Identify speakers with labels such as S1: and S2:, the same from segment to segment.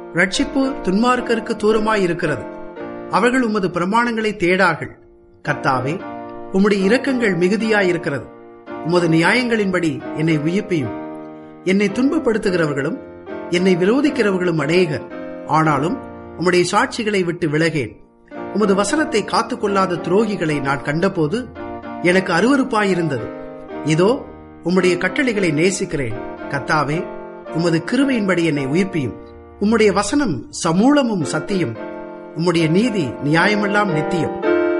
S1: ரட்சிப்பு துன்மார்க்கருக்கு தூரமாய் இருக்கிறது அவர்கள் உமது பிரமாணங்களை தேடார்கள் கர்த்தாவே உம்முடைய இரக்கங்கள் மிகுதியாயிருக்கிறது உமது நியாயங்களின்படி என்னை உயிர்ப்பியும் என்னை துன்பப்படுத்துகிறவர்களும் என்னை விரோதிக்கிறவர்களும் அநேகர் ஆனாலும் உம்முடைய சாட்சிகளை விட்டு விலகேன் உமது வசனத்தை காத்துக்கொள்ளாத துரோகிகளை நான் கண்டபோது எனக்கு அருவருப்பாயிருந்தது இதோ உம்முடைய கட்டளைகளை நேசிக்கிறேன் கத்தாவே உமது கிருபையின்படி என்னை உயிர்ப்பியும் உம்முடைய வசனம் சமூலமும் சத்தியம் உம்முடைய நீதி நியாயமெல்லாம் நித்தியம்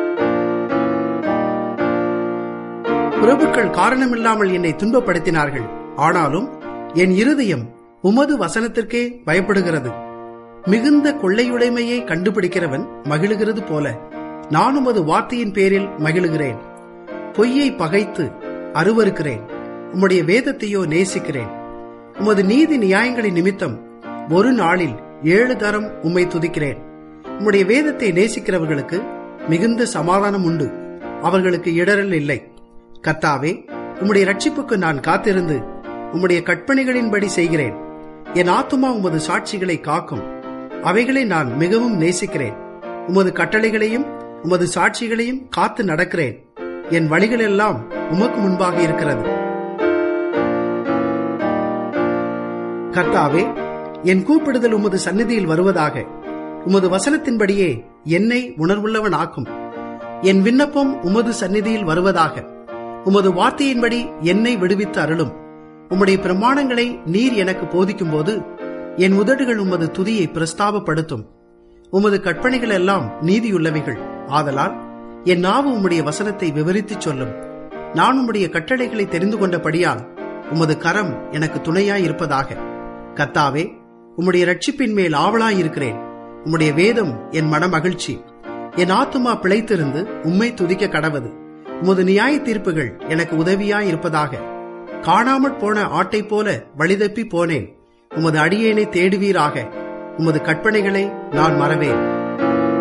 S1: பிரபுக்கள் காரணமில்லாமல் என்னை துன்பப்படுத்தினார்கள் ஆனாலும் என் இருதயம் உமது வசனத்திற்கே பயப்படுகிறது மிகுந்த கொள்ளையுடைமையை கண்டுபிடிக்கிறவன் மகிழுகிறது போல நான் உமது வார்த்தையின் பேரில் மகிழுகிறேன் பொய்யை பகைத்து அருவருக்கிறேன் உம்முடைய வேதத்தையோ நேசிக்கிறேன் உமது நீதி நியாயங்களின் நிமித்தம் ஒரு நாளில் ஏழு தரம் உம்மை துதிக்கிறேன் உம்முடைய வேதத்தை நேசிக்கிறவர்களுக்கு மிகுந்த சமாதானம் உண்டு அவர்களுக்கு இடரல் இல்லை கர்த்தாவே உம்முடைய ரட்சிப்புக்கு நான் காத்திருந்து உம்முடைய கற்பனைகளின்படி செய்கிறேன் என் ஆத்துமா உமது சாட்சிகளை காக்கும் அவைகளை நான் மிகவும் நேசிக்கிறேன் உமது கட்டளைகளையும் உமது சாட்சிகளையும் காத்து நடக்கிறேன் என் வழிகளெல்லாம் உமக்கு முன்பாக இருக்கிறது கர்த்தாவே என் கூப்பிடுதல் உமது சந்நிதியில் வருவதாக உமது வசனத்தின்படியே என்னை உணர்வுள்ளவன் ஆக்கும் என் விண்ணப்பம் உமது சந்நிதியில் வருவதாக உமது வார்த்தையின்படி என்னை விடுவித்து அருளும் உம்முடைய பிரமாணங்களை நீர் எனக்கு போதிக்கும் போது என் உதடுகள் உமது துதியை பிரஸ்தாபப்படுத்தும் உமது கற்பனைகள் எல்லாம் நீதியுள்ளவைகள் ஆதலால் என் நாவு உம்முடைய வசனத்தை விவரித்துச் சொல்லும் நான் உம்முடைய கட்டளைகளை தெரிந்து கொண்டபடியால் உமது கரம் எனக்கு துணையாய் இருப்பதாக கத்தாவே உம்முடைய ரட்சிப்பின் மேல் ஆவலாயிருக்கிறேன் உம்முடைய வேதம் என் மன மகிழ்ச்சி என் ஆத்துமா பிழைத்திருந்து உம்மை துதிக்க கடவது உமது நியாய தீர்ப்புகள் எனக்கு உதவியாய் இருப்பதாக காணாமற் போன ஆட்டை போல வழிதப்பி போனேன் உமது அடியேனை தேடுவீராக உமது கற்பனைகளை நான் மறவேன்